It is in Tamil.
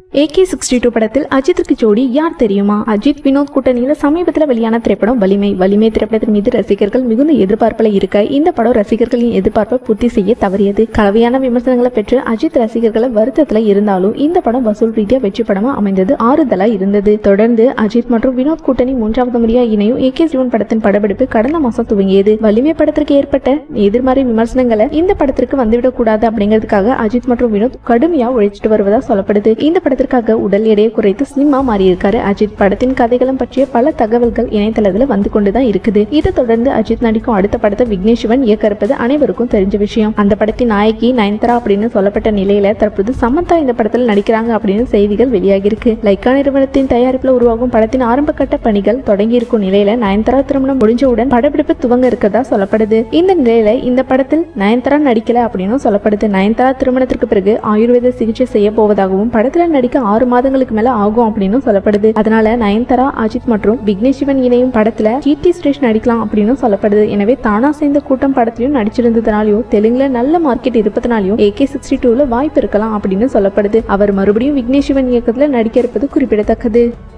ஏகே சிக்ஸ்டி டூ படத்தில் அஜித்துக்கு ஜோடி யார் தெரியுமா அஜித் வினோத் கூட்டணியில சமீபத்தில் வெளியான திரைப்படம் வலிமை வலிமை திரைப்படத்தின் மீது ரசிகர்கள் மிகுந்த எதிர்பார்ப்பில் இருக்க இந்த படம் ரசிகர்களின் எதிர்பார்ப்பை பூர்த்தி செய்ய தவறியது கலவையான விமர்சனங்களை பெற்று அஜித் ரசிகர்களை வருத்தத்துல இருந்தாலும் இந்த படம் வசூல் ரீதியா வெற்றி படமா அமைந்தது ஆறுதலா இருந்தது தொடர்ந்து அஜித் மற்றும் வினோத் கூட்டணி மூன்றாவது முறையா இணையும் ஏகே சிவன் படத்தின் படப்பிடிப்பு கடந்த மாசம் துவங்கியது வலிமை படத்திற்கு ஏற்பட்ட எதிர்மறை விமர்சனங்களை இந்த படத்திற்கு வந்துவிடக் கூடாது அப்படிங்கிறதுக்காக அஜித் மற்றும் வினோத் கடுமையா உழைச்சிட்டு வருவதா சொல்லப்படுது இந்த படத்திற்காக உடல் எடையை குறைத்து ஸ்லிம்மா மாறியிருக்காரு அஜித் படத்தின் கதைகளும் பற்றிய பல தகவல்கள் இணையதளத்துல வந்து கொண்டுதான் இருக்குது இதை தொடர்ந்து அஜித் நடிக்கும் அடுத்த படத்தை விக்னேஷ் சிவன் இயக்க இருப்பது அனைவருக்கும் தெரிஞ்ச விஷயம் அந்த படத்தின் நாயகி நயன்தாரா அப்படின்னு சொல்லப்பட்ட நிலையில தற்போது சமந்தா இந்த படத்தில் நடிக்கிறாங்க அப்படின்னு செய்திகள் வெளியாகியிருக்கு லைக்கா நிறுவனத்தின் தயாரிப்புல உருவாகும் படத்தின் ஆரம்ப கட்ட பணிகள் தொடங்கி இருக்கும் நிலையில நயன்தாரா திருமணம் முடிஞ்சவுடன் படப்பிடிப்பு துவங்க இருக்கதா சொல்லப்படுது இந்த நிலையில இந்த படத்தில் நயன்தாரா நடிக்கல அப்படின்னு சொல்லப்படுது நயன்தாரா திருமணத்திற்கு பிறகு ஆயுர்வேத சிகிச்சை செய்ய போவதாகவும் படத்துல நடிக்க ஆறு மாதங்களுக்கு மேல ஆகும் அப்படின்னு சொல்லப்படுது அதனால நயன்தாரா அஜித் மற்றும் விக்னேஷ் சிவன் இணையும் படத்துல கீர்த்தி சுரேஷ் நடிக்கலாம் அப்படின்னு சொல்லப்படுது எனவே தானா சேர்ந்த கூட்டம் படத்திலையும் நடிச்சிருந்ததுனாலயும் தெலுங்குல நல்ல மார்க்கெட் இருப்பதனாலையும் ஏகே சிக்ஸ்டி டூல வாய்ப்பு இருக்கலாம் அப்படின்னு சொல்லப்படுது அவர் மறுபடியும் விக்னேஷ் சிவன் இயக்கத்துல நடிக்க இருப்பது குறிப்பிடத்தக்கது